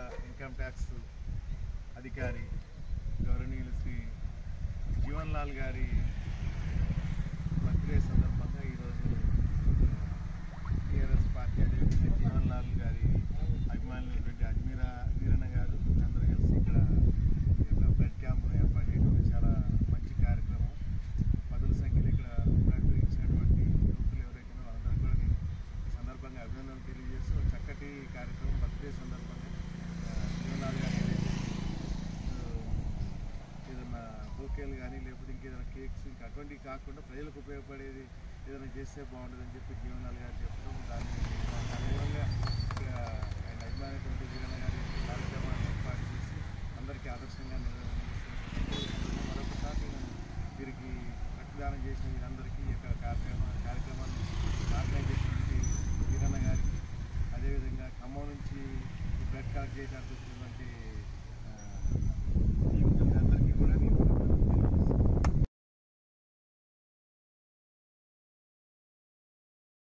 income tax అధికారి గౌరవనీయులు శ్రీ జీవన్ లాల్ గారి బర్త్డే సందర్భంగా ఈరోజు టీఆర్ఎస్ పార్టీ అదేవిధంగా జీవన్ లాల్ గారి అభిమానులైనటువంటి అజ్మీరా వీరన్న గారు అందరూ కలిసి ఇక్కడ ఈ యొక్క బ్లడ్ క్యాంప్ను ఏర్పాటు చేయడం చాలా మంచి కార్యక్రమం పదుల సంఖ్యలో ఇక్కడ బ్లడ్ ఇచ్చినటువంటి యువకులు ఎవరైతే ఉన్నారో వాళ్ళందరూ కూడా నేను ఈ సందర్భంగా అభినందనలు తెలియజేస్తూ ఒక చక్కటి కార్యక్రమం బర్త్డే సందర్భంగా ఆ, జీవన్ లాల్ గారు ఏదైతే ఆ, ఏదైనా బొకేలు కానీ లేకపోతే ఇంకేదైనా కేక్స్ ఇంకా అటువంటివి కాకుండా ప్రజలకు ఉపయోగపడేది ఏదైనా చేస్తే బాగుంటుందని చెప్పి జీవనాలు గారు చెప్పడం దాన్ని మా కళ